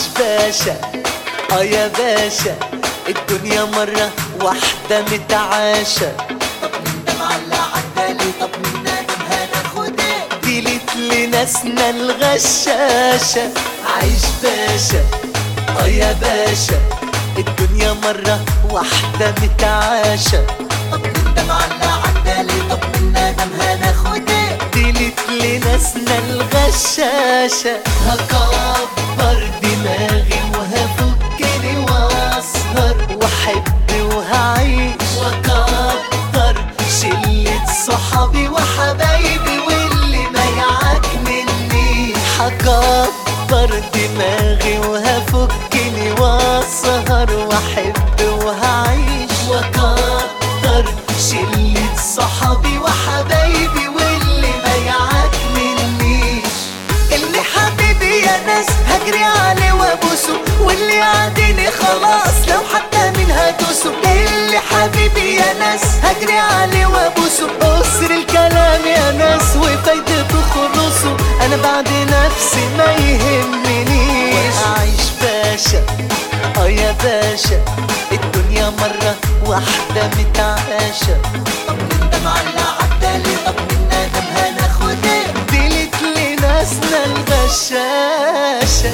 باشا اه يا باشا الدنيا مرة واحدة متعاشة طب مين ده معلق عدالي طب مين نادم هناخد ايه ديلت لناسنا الغشاشة عيش باشا اه يا باشا الدنيا مرة واحدة متعاشة طب مين ده معلق عدالي طب مين نادم هناخد ايه ديلت لناسنا الغشاشة هكبر دماغي وهفكني واسهر واحب وهعيش واكتر شلة صحابي وحبايبي واللي ما يعكنني هكبر دماغي وهفكني واسهر واحب وهعيش واكتر شلة صحابي وحبايبي واللي ما يعكننيش اللي حبيبي يا ناس هجري عليه وابوسه واللي عاديني خلاص لو حتى مين هدوسه اللي حبيبي يا ناس هجري عليه وابوسه قصر الكلام يا ناس وفايدته خلصه انا بعد نفسي ما يهمنيش اعيش باشا اه يا باشا الدنيا مرة واحدة متعاشة طب مين ده معلق عدالي طب مين نادم هناخد ايه ديلت لناسنا الغشاشة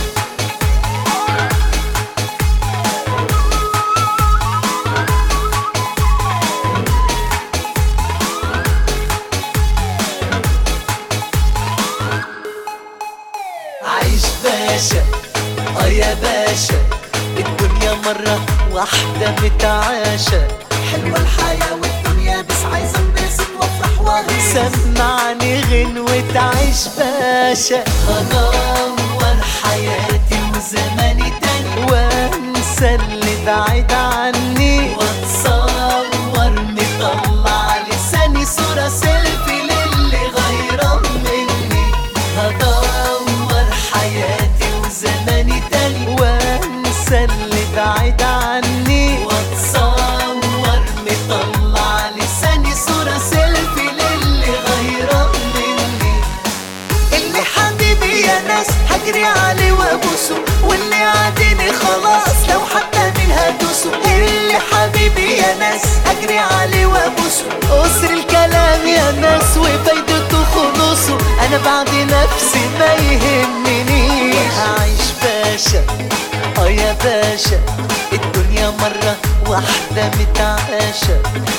عيش باشا اه يا باشا الدنيا مرة واحدة متعاشة حلوة الحياة والدنيا بس عايزة انبسط وافرح واغيظ سمعني غنوة عيش باشا هدور حياتي وزماني تاني وانسى اللي بعيد عني واتصور مطلع لساني صورة سيلفي للي غيران مني هدور حياتي وزماني تاني وانسى اللي بعيد عني واتصور مطلع لساني صورة سيلفي للي غيران مني اللي حبيبي يا ناس هجري عليه وابوسه واللي عاديني خلاص لو حتى مين هدوسه اللي حبيبي يا ناس هجري عليه وابوسه قصر الكلام يا ناس وفايدته خلصه انا بعد نفسي ما يهمنيش هعيش باشا اه يا باشا الدنيا مرة واحدة متعاشة